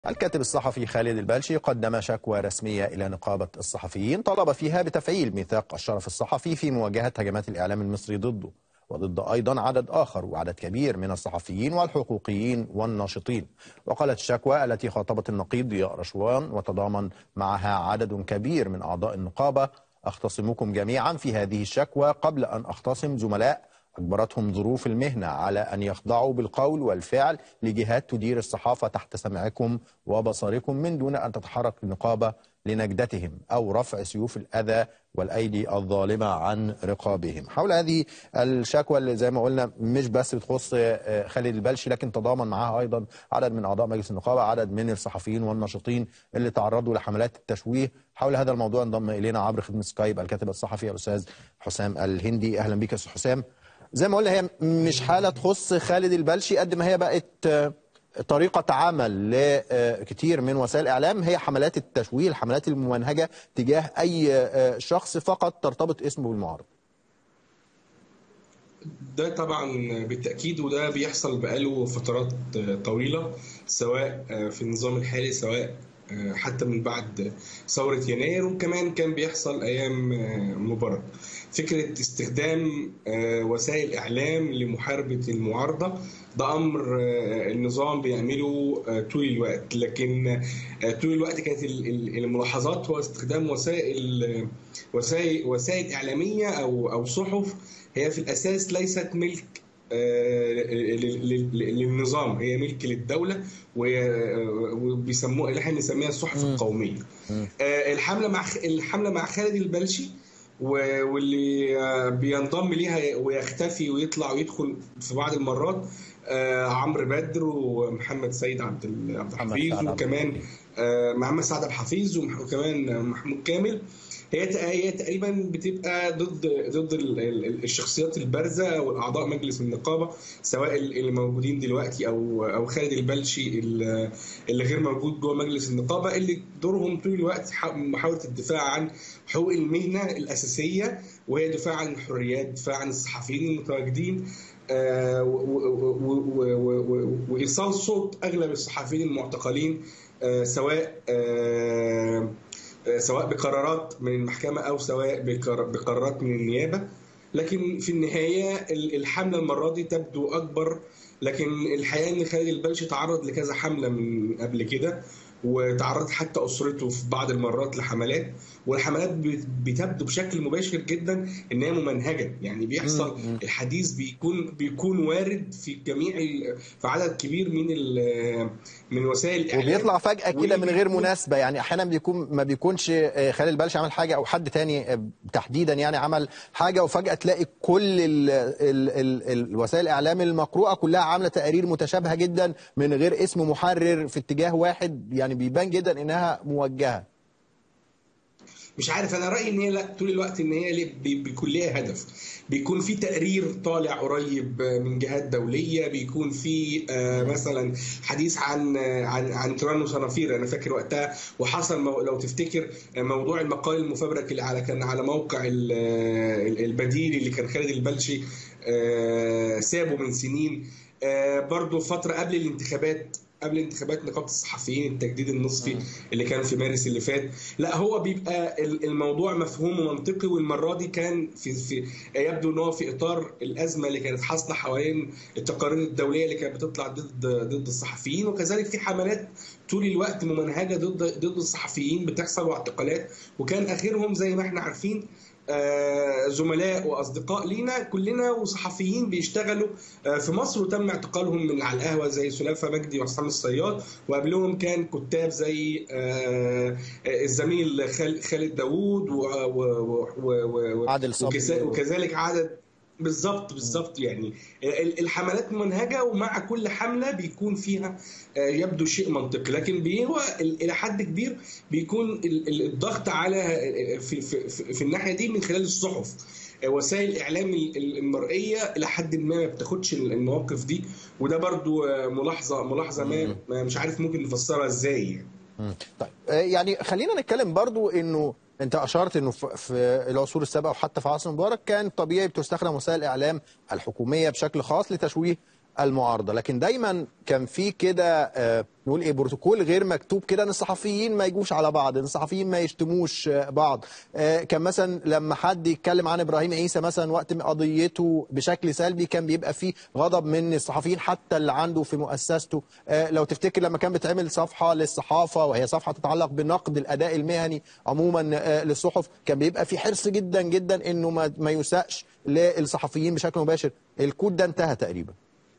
الكاتب الصحفي خالد البلشي قدم شكوى رسمية إلى نقابة الصحفيين طلب فيها بتفعيل ميثاق الشرف الصحفي في مواجهة هجمات الإعلام المصري ضده وضد أيضا عدد آخر وعدد كبير من الصحفيين والحقوقيين والناشطين وقالت الشكوى التي خاطبت النقيب ضياء رشوان وتضامن معها عدد كبير من أعضاء النقابة أختصمكم جميعا في هذه الشكوى قبل أن أختصم زملاء أجبرتهم ظروف المهنة على أن يخضعوا بالقول والفعل لجهات تدير الصحافة تحت سمعكم وبصركم من دون أن تتحرك النقابة لنجدتهم أو رفع سيوف الأذى والأيدي الظالمة عن رقابهم حول هذه الشكوى اللي زي ما قلنا مش بس بتخص خالد البلشي لكن تضامن معها أيضا عدد من أعضاء مجلس النقابة عدد من الصحفيين والناشطين اللي تعرضوا لحملات التشويه حول هذا الموضوع انضم إلينا عبر خدمة سكايب الكاتب الصحفي الأستاذ حسام الهندي أهلا بك يا أستاذ حسام زي ما قلنا هي مش حالة تخص خالد البلشي قد ما هي بقت طريقة عمل لكتير من وسائل الإعلام هي حملات التشويه الحملات الممنهجة تجاه أي شخص فقط ترتبط اسمه بالمعارضة ده طبعا بالتأكيد وده بيحصل بقاله فترات طويلة سواء في النظام الحالي سواء حتى من بعد ثورة يناير وكمان كان بيحصل أيام مبارك فكرة استخدام وسائل إعلام لمحاربة المعارضة ده أمر النظام بيعمله طول الوقت لكن طول الوقت كانت الملاحظات هو استخدام وسائل وسائل وسائل إعلامية أو أو صحف هي في الأساس ليست ملك للنظام هي ملك للدوله وبيسموها اللي احنا بنسميها الصحف القوميه. الحمله مع الحمله مع خالد البلشي واللي بينضم ليها ويختفي ويطلع ويدخل في بعض المرات عمرو بدر ومحمد سيد عبد الحفيظ وكمان محمد سعد الحفيظ وكمان محمود كامل هي هي تقريبا بتبقى ضد ضد الشخصيات البارزه او اعضاء مجلس النقابه سواء اللي موجودين دلوقتي او او خالد البلشي اللي غير موجود جوه مجلس النقابه اللي دورهم طول الوقت محاوله الدفاع عن حقوق المهنه الاساسيه وهي دفاع عن الحريات دفاع عن الصحفيين المتواجدين وايصال صوت اغلب الصحفيين المعتقلين سواء سواء بقرارات من المحكمة أو سواء بقرارات من النيابة لكن في النهاية الحملة المرة دي تبدو أكبر لكن الحقيقة إن خالد البلشي تعرض لكذا حملة من قبل كده وتعرض حتى اسرته في بعض المرات لحملات والحملات بتبدو بشكل مباشر جدا ان هي ممنهجه يعني بيحصل الحديث بيكون بيكون وارد في جميع في عدد كبير من من وسائل الاعلام وبيطلع فجاه كده من غير مناسبه يعني احيانا بيكون ما بيكونش خالد البلشي عمل حاجه او حد تاني تحديدا يعني عمل حاجه وفجاه تلاقي كل ال ال ال الوسائل الاعلام المقروءه كلها عامله تقارير متشابهه جدا من غير اسم محرر في اتجاه واحد يعني يعني بيبان جدا انها موجهه مش عارف انا رايي ان هي لا طول الوقت ان هي بيكون ليها هدف بيكون في تقرير طالع قريب من جهات دوليه بيكون في مثلا حديث عن عن عن تيران وصنافير انا فاكر وقتها وحصل لو تفتكر موضوع المقال المفبرك اللي على كان على موقع البديل اللي كان خالد البلشي سابه من سنين برضه فتره قبل الانتخابات قبل انتخابات نقابه الصحفيين التجديد النصفي اللي كان في مارس اللي فات لا هو بيبقى الموضوع مفهوم ومنطقي والمره دي كان في, في يبدو ان هو في اطار الازمه اللي كانت حاصله حوالين التقارير الدوليه اللي كانت بتطلع ضد ضد الصحفيين وكذلك في حملات طول الوقت ممنهجه ضد ضد الصحفيين بتحصل واعتقالات وكان اخرهم زي ما احنا عارفين زملاء واصدقاء لينا كلنا وصحفيين بيشتغلوا في مصر وتم اعتقالهم من على القهوه زي سلافه مجدي وعصام الصياد وقبلهم كان كتاب زي الزميل خالد داوود وكذلك عدد بالظبط بالظبط يعني الحملات ممنهجه ومع كل حمله بيكون فيها يبدو شيء منطقي لكن هو الى حد كبير بيكون الضغط على في, في, في الناحيه دي من خلال الصحف وسائل الاعلام المرئيه الى حد ما ما بتاخدش المواقف دي وده برضو ملاحظه ملاحظه ما, ما مش عارف ممكن نفسرها ازاي طيب يعني خلينا نتكلم برضو انه انت اشرت انه في العصور السابقه وحتى في عصر مبارك كان طبيعي بتستخدم وسائل الاعلام الحكوميه بشكل خاص لتشويه المعارضه لكن دايما كان في كده آه، نقول ايه بروتوكول غير مكتوب كده ان الصحفيين ما يجوش على بعض ان الصحفيين ما يشتموش آه، بعض آه، كان مثلا لما حد يتكلم عن ابراهيم عيسى مثلا وقت من قضيته بشكل سلبي كان بيبقى فيه غضب من الصحفيين حتى اللي عنده في مؤسسته آه، لو تفتكر لما كان بتعمل صفحه للصحافه وهي صفحه تتعلق بنقد الاداء المهني عموما آه، للصحف كان بيبقى في حرص جدا جدا انه ما ما يساءش للصحفيين بشكل مباشر الكود ده انتهى تقريبا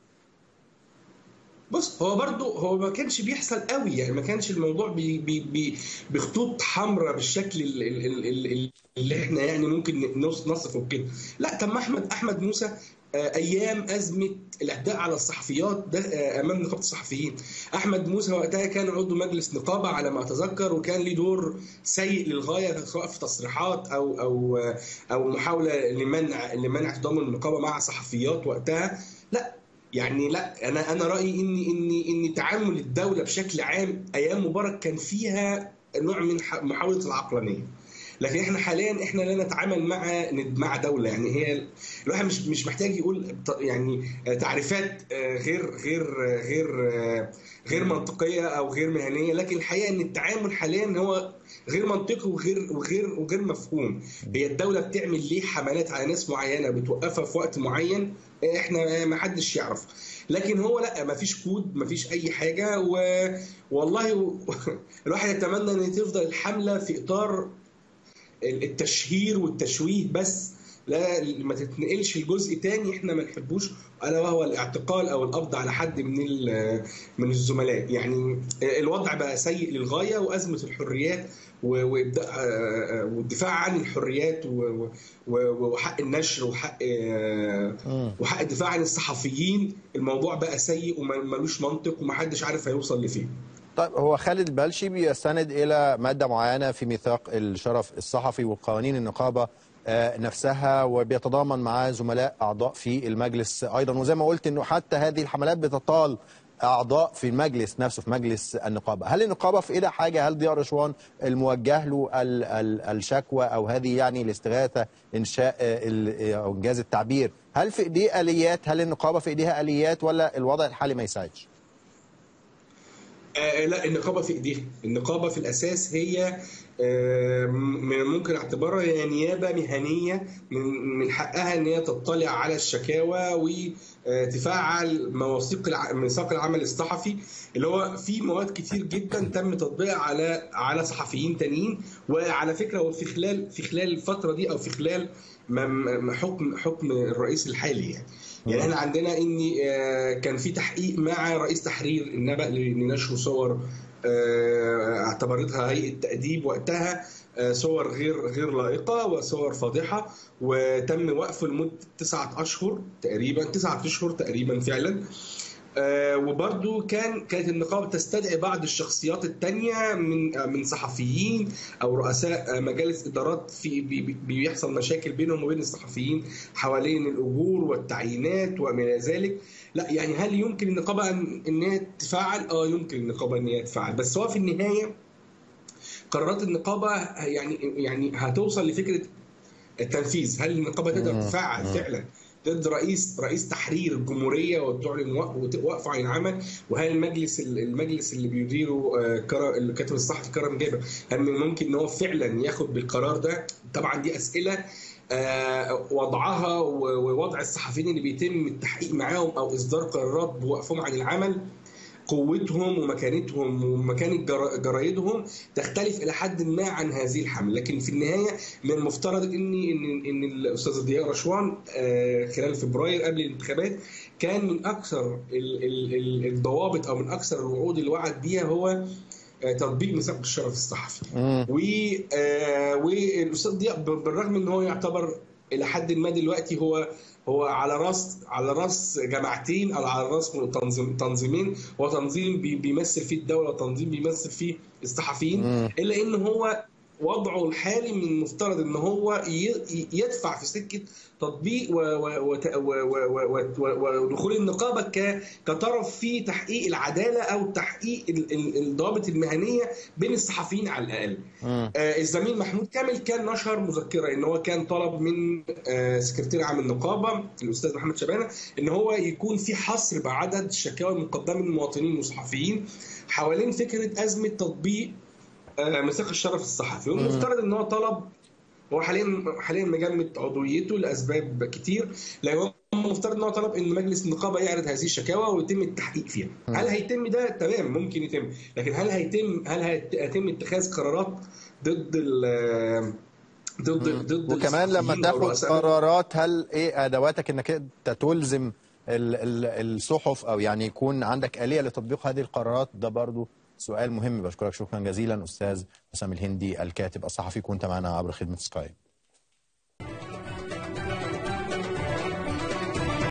بص هو برضو هو ما كانش بيحصل قوي يعني ما كانش الموضوع بي بي بي بخطوط حمراء بالشكل ال- ال- ال- ال- اللي احنا يعني ممكن نص- نصفه بكده لا طب ما احمد احمد موسى آه، ايام ازمه الاعتداء على الصحفيات ده آه، امام نقابه الصحفيين احمد موسى وقتها كان عضو مجلس نقابه على ما اتذكر وكان له دور سيء للغايه سواء في تصريحات او او آه، او محاوله لمنع لمنع تضامن النقابه مع صحفيات وقتها لا يعني لا انا انا رايي ان ان ان تعامل الدوله بشكل عام ايام مبارك كان فيها نوع من ح- محاوله العقلانيه لكن احنا حاليا احنا لا نتعامل مع مع دوله يعني هي الواحد مش مش محتاج يقول ط- يعني تعريفات آه، غير غير آه، غير آه، غير منطقيه او غير مهنيه لكن الحقيقه ان التعامل حاليا هو غير منطقي وغير وغير وغير مفهوم هي الدوله بتعمل ليه حملات على ناس معينه بتوقفها في وقت معين احنا ما حدش يعرف لكن هو لا ما فيش كود ما فيش اي حاجه و... والله و... الواحد يتمنى ان تفضل الحمله في اطار التشهير والتشويه بس لا ما تتنقلش لجزء تاني احنا ما نحبوش الا وهو الاعتقال او القبض على حد من ال- من الزملاء يعني الوضع بقى سيء للغايه وازمه الحريات و- وإبداء- والدفاع عن الحريات و- و- وحق النشر وحق وحق الدفاع عن الصحفيين الموضوع بقى سيء وملوش منطق ومحدش عارف هيوصل لفين طيب هو خالد البلشي بيستند الى ماده معينه في ميثاق الشرف الصحفي وقوانين النقابه آه، نفسها وبيتضامن معاه زملاء اعضاء في المجلس ايضا وزي ما قلت انه حتى هذه الحملات بتطال اعضاء في المجلس نفسه في مجلس النقابه، هل النقابه في ايدها حاجه؟ هل ضياء رشوان الموجه له ال- ال- الشكوى او هذه يعني الاستغاثه انشاء آه، ال- او انجاز التعبير، هل في ايديه اليات؟ هل النقابه في ايديها اليات ولا الوضع الحالي ما يساعدش؟ آه لا النقابه في ايديها النقابه في الاساس هي آه، من ممكن اعتبارها هي نيابه مهنيه من من حقها ان هي تطلع على الشكاوى وتفعل مواثيق الع- ميثاق العمل الصحفي اللي هو في مواد كتير جدا تم تطبيقها على على صحفيين تانيين وعلى فكره هو في خلال في خلال الفتره دي او في خلال ما- ما- حكم حكم الرئيس الحالي يعني يعني احنا عندنا ان آه، كان في تحقيق مع رئيس تحرير النبأ لنشر صور آه، اعتبرتها هيئه تاديب وقتها آه، صور غير غير لائقه وصور فاضحه وتم وقفه لمده تسعة اشهر تقريبا تسعة اشهر تقريبا فعلا آه، وبرضو كان كانت النقابه تستدعي بعض الشخصيات التانية من آه، من صحفيين او رؤساء آه، مجالس ادارات في بي- بي- بيحصل مشاكل بينهم وبين الصحفيين حوالين الاجور والتعيينات وما الى ذلك لا يعني هل يمكن النقابه ان إن هي تفعل اه يمكن النقابه ان هي تفعل بس هو في النهايه قرارات النقابه يعني يعني هتوصل لفكره التنفيذ هل النقابه تقدر تفعل فعلا ضد رئيس رئيس تحرير الجمهوريه وتعلن وق- وقفه عن العمل وهل المجلس المجلس اللي بيديره آه، كرم- الكاتب الصحفي كرم جابر هل من الممكن ان هو فعلا ياخد بالقرار ده طبعا دي اسئله آه، وضعها و- ووضع الصحفيين اللي بيتم التحقيق معاهم او اصدار قرارات بوقفهم عن العمل قوتهم ومكانتهم ومكانة جرا- جرايدهم تختلف الى حد ما عن هذه الحمله، لكن في النهايه من المفترض ان ان ان الاستاذ ضياء رشوان آه، خلال فبراير قبل الانتخابات كان من اكثر ال- ال- ال- الضوابط او من اكثر الوعود اللي وعد بيها هو آه، تطبيق ميثاق الشرف الصحفي. و آه، والاستاذ ضياء ب- بالرغم ان هو يعتبر الى حد ما دلوقتي هو هو على راس على راس جماعتين او على راس تنظيم تنظيمين هو تنظيم بي- بيمثل فيه الدوله وتنظيم بيمثل فيه الصحفيين الا ان هو وضعه الحالي من المفترض ان هو ي- يدفع في سكه تطبيق و- و- وت- و- و- و- و- ودخول النقابه ك- كطرف في تحقيق العداله او تحقيق ال- ال- الضوابط المهنيه بين الصحفيين على الاقل. آه، الزميل محمود كامل كان نشر مذكره ان هو كان طلب من آه، سكرتير عام النقابه الاستاذ محمد شبانه ان هو يكون في حصر بعدد الشكاوى المقدمه من المواطنين والصحفيين حوالين فكره ازمه تطبيق آه، ميثاق الشرف الصحفي والمفترض ان هو طلب هو حاليا حاليا مجمد عضويته لاسباب كتير لكن هو المفترض ان هو طلب ان مجلس النقابه يعرض هذه الشكاوى ويتم التحقيق فيها. هل هيتم ده؟ تمام ممكن يتم، لكن هل هيتم هل هيت- هيتم اتخاذ قرارات ضد ال ضد ضد وكمان لما الصحفيين أو تاخد رؤساء قرارات هل ايه ادواتك انك انت تلزم ال- ال- الصحف او يعني يكون عندك آلية لتطبيق هذه القرارات ده برضو سؤال مهم بشكرك شكرا جزيلا استاذ حسام الهندي الكاتب الصحفي كنت معنا عبر خدمة سكاي